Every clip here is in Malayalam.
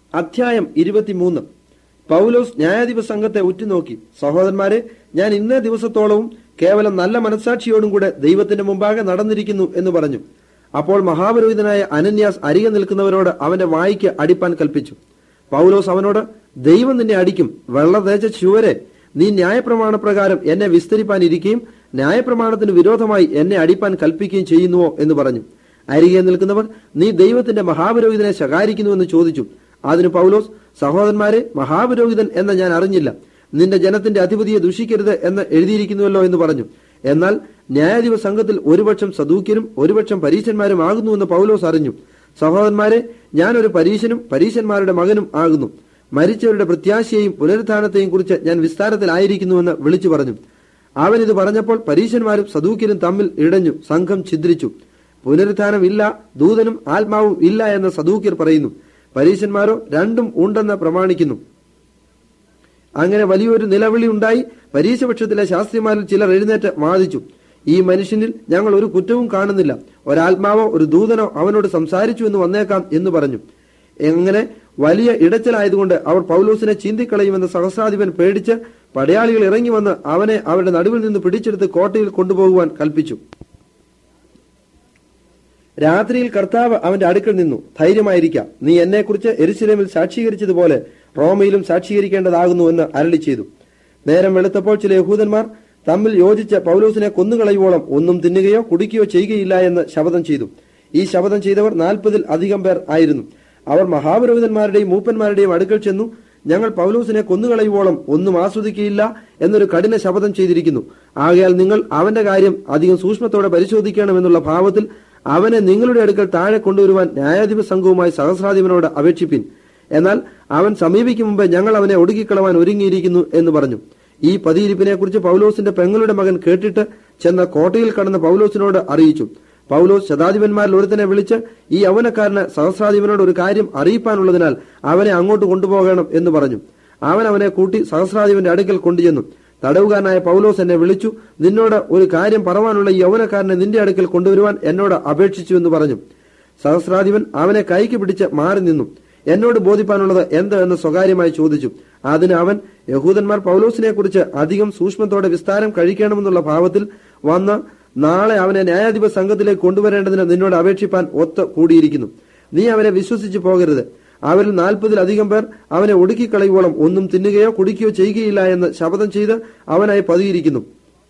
അധ്യായം ഇരുപത്തിമൂന്ന് പൗലോസ് ന്യായാധിപ സംഘത്തെ ഉറ്റുനോക്കി സഹോദരന്മാരെ ഞാൻ ഇന്നേ ദിവസത്തോളവും കേവലം നല്ല മനസ്സാക്ഷിയോടും കൂടെ ദൈവത്തിന്റെ മുമ്പാകെ നടന്നിരിക്കുന്നു എന്ന് പറഞ്ഞു അപ്പോൾ മഹാപുരോഹിതനായ അനന്യാസ് അരികെ നിൽക്കുന്നവരോട് അവന്റെ വായിക്ക് അടിപ്പാൻ കൽപ്പിച്ചു പൗലോസ് അവനോട് ദൈവം നിന്നെ അടിക്കും വെള്ള തേച്ച ചുവരെ നീ ന്യായപ്രമാണ പ്രകാരം എന്നെ വിസ്തരിപ്പാനിരിക്കുകയും ന്യായപ്രമാണത്തിന് വിരോധമായി എന്നെ അടിപ്പാൻ കൽപ്പിക്കുകയും ചെയ്യുന്നുവോ എന്ന് പറഞ്ഞു അരികെ നിൽക്കുന്നവർ നീ ദൈവത്തിന്റെ മഹാപുരോഹിതനെ ശകാരിക്കുന്നുവെന്ന് ചോദിച്ചു അതിന് പൗലോസ് സഹോദരന്മാരെ മഹാപുരോഹിതൻ എന്ന ഞാൻ അറിഞ്ഞില്ല നിന്റെ ജനത്തിന്റെ അധിപതിയെ ദുഷിക്കരുത് എന്ന് എഴുതിയിരിക്കുന്നുവല്ലോ എന്ന് പറഞ്ഞു എന്നാൽ ന്യായാധിപ സംഘത്തിൽ ഒരുപക്ഷം സദൂക്യരും ഒരുപക്ഷം പരീശന്മാരും ആകുന്നുവെന്ന് പൗലോസ് അറിഞ്ഞു സഹോദരന്മാരെ ഞാനൊരു പരീശനും പരീശന്മാരുടെ മകനും ആകുന്നു മരിച്ചവരുടെ പ്രത്യാശയെയും പുനരുത്ഥാനത്തെയും കുറിച്ച് ഞാൻ വിസ്താരത്തിലായിരിക്കുന്നുവെന്ന് വിളിച്ചു പറഞ്ഞു അവൻ ഇത് പറഞ്ഞപ്പോൾ പരീശന്മാരും സദൂക്യരും തമ്മിൽ ഇടഞ്ഞു സംഘം ഛിദ്രിച്ചു പുനരുത്ഥാനം ഇല്ല ദൂതനും ആത്മാവും ഇല്ല എന്ന് സദൂക്യർ പറയുന്നു പരീശന്മാരോ രണ്ടും ഉണ്ടെന്ന് പ്രമാണിക്കുന്നു അങ്ങനെ വലിയൊരു നിലവിളി ഉണ്ടായി പരീശപക്ഷത്തിലെ ശാസ്ത്രിമാരിൽ ചിലർ എഴുന്നേറ്റ് വാദിച്ചു ഈ മനുഷ്യനിൽ ഞങ്ങൾ ഒരു കുറ്റവും കാണുന്നില്ല ഒരാത്മാവോ ഒരു ദൂതനോ അവനോട് സംസാരിച്ചു എന്ന് വന്നേക്കാം എന്ന് പറഞ്ഞു എങ്ങനെ വലിയ ഇടച്ചിലായതുകൊണ്ട് അവർ പൗലോസിനെ ചീന്തിക്കളയുമെന്ന് സഹസ്രാധിപൻ പേടിച്ച് പടയാളികൾ ഇറങ്ങി വന്ന് അവനെ അവരുടെ നടുവിൽ നിന്ന് പിടിച്ചെടുത്ത് കോട്ടയിൽ കൊണ്ടുപോകുവാൻ കൽപ്പിച്ചു രാത്രിയിൽ കർത്താവ് അവന്റെ അടുക്കൽ നിന്നു ധൈര്യമായിരിക്കാം നീ എന്നെക്കുറിച്ച് എരിശിലേമിൽ സാക്ഷീകരിച്ചതുപോലെ റോമയിലും സാക്ഷീകരിക്കേണ്ടതാകുന്നു എന്ന് അരളി ചെയ്തു നേരം വെളുത്തപ്പോൾ ചില യഹൂദന്മാർ തമ്മിൽ യോജിച്ച് പൗലോസിനെ കൊന്നുകളയുവോളം ഒന്നും തിന്നുകയോ കുടിക്കുകയോ ചെയ്യുകയില്ല എന്ന് ശപഥം ചെയ്തു ഈ ശപഥം ചെയ്തവർ നാൽപ്പതിൽ അധികം പേർ ആയിരുന്നു അവർ മഹാപുരോഹിതന്മാരുടെയും മൂപ്പന്മാരുടെയും അടുക്കൽ ചെന്നു ഞങ്ങൾ പൗലോസിനെ കൊന്നുകളയുവോളം ഒന്നും ആസ്വദിക്കുകയില്ല എന്നൊരു കഠിന ശപഥം ചെയ്തിരിക്കുന്നു ആകയാൽ നിങ്ങൾ അവന്റെ കാര്യം അധികം സൂക്ഷ്മത്തോടെ പരിശോധിക്കണമെന്നുള്ള ഭാവത്തിൽ അവനെ നിങ്ങളുടെ അടുക്കൽ താഴെ കൊണ്ടുവരുവാൻ ന്യായാധിപ സംഘവുമായി സഹസ്രാധിപനോട് അപേക്ഷിപ്പിൻ എന്നാൽ അവൻ സമീപിക്കും മുമ്പ് ഞങ്ങൾ അവനെ ഒടുക്കിക്കളവാൻ ഒരുങ്ങിയിരിക്കുന്നു എന്ന് പറഞ്ഞു ഈ പതിയിരിപ്പിനെ കുറിച്ച് പൗലോസിന്റെ പെങ്ങളുടെ മകൻ കേട്ടിട്ട് ചെന്ന കോട്ടയിൽ കടന്ന പൗലോസിനോട് അറിയിച്ചു പൗലോസ് ശതാധിപന്മാരിൽ ഒരുത്തനെ വിളിച്ച് ഈ യൗവനക്കാരന് സഹസ്രാധിപനോട് ഒരു കാര്യം അറിയിപ്പാനുള്ളതിനാൽ അവനെ അങ്ങോട്ട് കൊണ്ടുപോകണം എന്ന് പറഞ്ഞു അവൻ അവനെ കൂട്ടി സഹസ്രാധിപന്റെ അടുക്കൽ കൊണ്ടുചെന്നു തടവുകാരനായ പൗലോസ് എന്നെ വിളിച്ചു നിന്നോട് ഒരു കാര്യം പറവാനുള്ള ഈ യൗവനക്കാരനെ നിന്റെ അടുക്കൽ കൊണ്ടുവരുവാൻ എന്നോട് അപേക്ഷിച്ചു എന്ന് പറഞ്ഞു സഹസ്രാധിപൻ അവനെ കൈക്ക് പിടിച്ച് മാറി നിന്നു എന്നോട് ബോധിപ്പാനുള്ളത് എന്ത് എന്ന് സ്വകാര്യമായി ചോദിച്ചു അതിന് അവൻ യഹൂദന്മാർ പൗലോസിനെ കുറിച്ച് അധികം സൂക്ഷ്മത്തോടെ വിസ്താരം കഴിക്കണമെന്നുള്ള ഭാവത്തിൽ വന്ന് നാളെ അവനെ ന്യായാധിപ സംഘത്തിലേക്ക് കൊണ്ടുവരേണ്ടതിന് നിന്നോട് അപേക്ഷിപ്പാൻ ഒത്ത് കൂടിയിരിക്കുന്നു നീ അവനെ വിശ്വസിച്ചു പോകരുത് അവരിൽ നാൽപ്പതിലധികം പേർ അവനെ ഒടുക്കിക്കളയുവോളം ഒന്നും തിന്നുകയോ കുടിക്കുകയോ ചെയ്യുകയില്ല എന്ന് ശപഥം ചെയ്ത് അവനായി പതിയിരിക്കുന്നു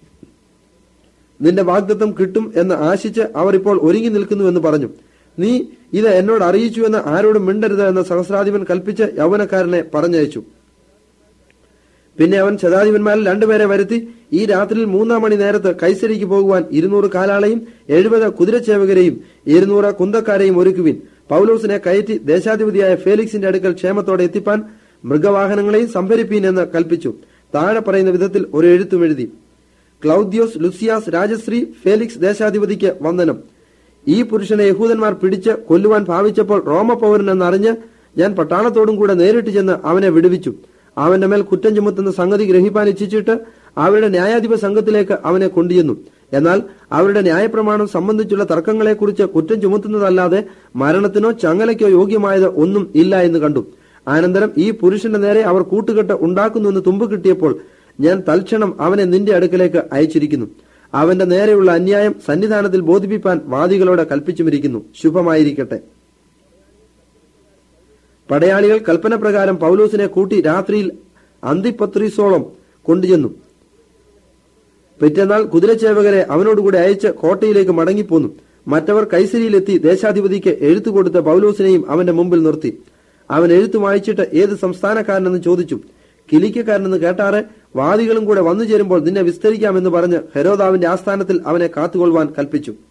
നിന്റെ വാഗ്ദത്വം കിട്ടും എന്ന് ആശിച്ച് അവർ ഇപ്പോൾ ഒരുങ്ങി നിൽക്കുന്നു എന്ന് പറഞ്ഞു നീ ഇത് എന്നോട് അറിയിച്ചു എന്ന് ആരോടും മിണ്ടരുത് എന്ന് സഹസ്രാധിപൻ കൽപ്പിച്ച് യൗവനക്കാരനെ പറഞ്ഞയച്ചു പിന്നെ അവൻ ശതാധിപന്മാരിൽ രണ്ടുപേരെ വരുത്തി ഈ രാത്രിയിൽ മൂന്നാം മണി നേരത്ത് കൈസരിക്ക് പോകുവാൻ ഇരുന്നൂറ് കാലാളെയും എഴുപത് കുതിരച്ചേവകരെയും ഇരുന്നൂറ് കുന്തക്കാരെയും ഒരുക്കുവിൻ പൗലോസിനെ കയറ്റി ദേശാധിപതിയായ ഫേലിക്സിന്റെ അടുക്കൽ ക്ഷേമത്തോടെ എത്തിപ്പാൻ മൃഗവാഹനങ്ങളെയും സംഭരിപ്പീൻ എന്ന് കൽപ്പിച്ചു താഴെ പറയുന്ന വിധത്തിൽ ഒരു എഴുത്തും എഴുതി ക്ലൗദ്യോസ് ലുസിയാസ് രാജശ്രീ ഫേലിക്സ് ദേശാധിപതിക്ക് വന്ദനം ഈ പുരുഷനെ യഹൂദന്മാർ പിടിച്ച് കൊല്ലുവാൻ ഭാവിച്ചപ്പോൾ റോമപൗരൻ എന്നറിഞ്ഞ് ഞാൻ പട്ടാളത്തോടും കൂടെ നേരിട്ട് ചെന്ന് അവനെ വിടുവിച്ചു അവന്റെ മേൽ കുറ്റം ചുമത്തുന്ന സംഗതി ഗ്രഹിപ്പാൻ ഇച്ഛിച്ചിട്ട് അവരുടെ ന്യായാധിപ സംഘത്തിലേക്ക് അവനെ കൊണ്ടുചെന്നു എന്നാൽ അവരുടെ ന്യായപ്രമാണം സംബന്ധിച്ചുള്ള തർക്കങ്ങളെക്കുറിച്ച് കുറ്റം ചുമത്തുന്നതല്ലാതെ മരണത്തിനോ ചങ്ങലയ്ക്കോ യോഗ്യമായത് ഒന്നും ഇല്ല എന്ന് കണ്ടു അനന്തരം ഈ പുരുഷന്റെ നേരെ അവർ കൂട്ടുകെട്ട് ഉണ്ടാക്കുന്നുവെന്ന് തുമ്പ് കിട്ടിയപ്പോൾ ഞാൻ തൽക്ഷണം അവനെ നിന്റെ അടുക്കലേക്ക് അയച്ചിരിക്കുന്നു അവന്റെ നേരെയുള്ള അന്യായം സന്നിധാനത്തിൽ ബോധിപ്പിപ്പാൻ വാദികളോട് കൽപ്പിച്ചുമിരിക്കുന്നു ശുഭമായിരിക്കട്ടെ പടയാളികൾ കൽപ്പന പ്രകാരം പൗലോസിനെ കൂട്ടി രാത്രിയിൽ അന്തിപത്രീസോളം കൊണ്ടുചെന്നു പിറ്റേന്നാൾ കുതിരച്ചേവകരെ അവനോടുകൂടെ അയച്ച് കോട്ടയിലേക്ക് മടങ്ങിപ്പോന്നു മറ്റവർ കൈസരിയിലെത്തി ദേശാധിപതിക്ക് എഴുത്തു കൊടുത്ത പൗലോസിനെയും അവന്റെ മുമ്പിൽ നിർത്തി അവൻ എഴുത്തു വായിച്ചിട്ട് ഏത് സംസ്ഥാനക്കാരനെന്ന് ചോദിച്ചു കിലിക്കക്കാരനെന്ന് കേട്ടാറെ വാദികളും കൂടെ വന്നു ചേരുമ്പോൾ നിന്നെ വിസ്തരിക്കാമെന്ന് പറഞ്ഞ് ഹെരോദാവിന്റെ ആസ്ഥാനത്തിൽ അവനെ കാത്തുകൊള്ളുവാൻ കൽപ്പിച്ചു